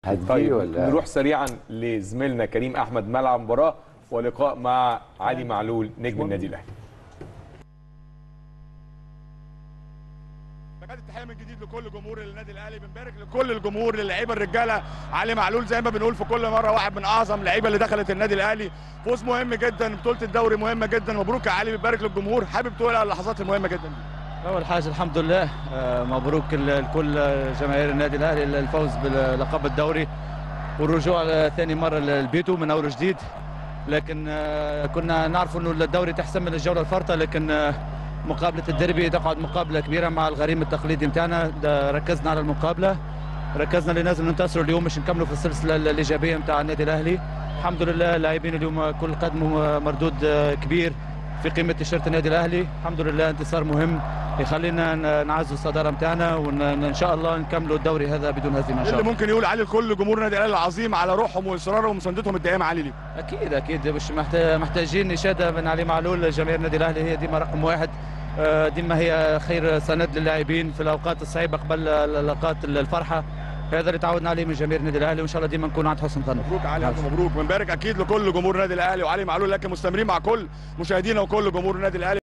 هتجي طيب ولا نروح سريعا لزميلنا كريم احمد ملعب مباراه ولقاء مع علي معلول نجم النادي الاهلي بجد التحيه من جديد لكل جمهور النادي الاهلي بنبارك لكل الجمهور للعيبه الرجاله علي معلول زي ما بنقول في كل مره واحد من اعظم اللعيبه اللي دخلت النادي الاهلي فوز مهم جدا بطوله الدوري مهمه جدا مبروك يا علي بنبارك للجمهور حابب تقول على اللحظات المهمه جدا دي اول حاجه الحمد لله آه، مبروك ل- لكل جماهير النادي الاهلي الفوز بلقب الدوري والرجوع ثاني مره لبيته من اول جديد لكن آه، كنا نعرف انه الدوري تحسن من الجوله الفارطه لكن آه، مقابله الديربي تقعد مقابله كبيره مع الغريم التقليدي بتاعنا ده ركزنا على المقابله ركزنا اللي لازم ننتصروا اليوم مش نكملوا في السلسله الايجابيه بتاع النادي الاهلي الحمد لله اللاعبين اليوم كل قدموا مردود آه، كبير في قيمه تيشيرت النادي الاهلي الحمد لله انتصار مهم يخلينا ن- نعزوا الصداره بتاعنا وان شاء الله نكملوا الدوري هذا بدون هزيمه ان إيه شاء اللي الله ممكن يقول علي لكل جمهور النادي الاهلي العظيم على روحهم واصرارهم ومساندتهم الدائمه علي ليه اكيد اكيد مش محتاج محتاجين اشاده من علي معلول جماهير النادي الاهلي هي ديما رقم واحد آه، ديما هي خير سند للاعبين في الاوقات الصعيبه قبل الاوقات الفرحه هذا اللي تعودنا عليه من جماهير النادي الاهلي وان شاء الله ديما نكون عند حسن ظن مبروك يا علي ألف مبروك بنبارك اكيد لكل جمهور النادي الاهلي وعلي معلول لكن مستمرين مع كل مشاهدينا وكل جمهور النادي الاهلي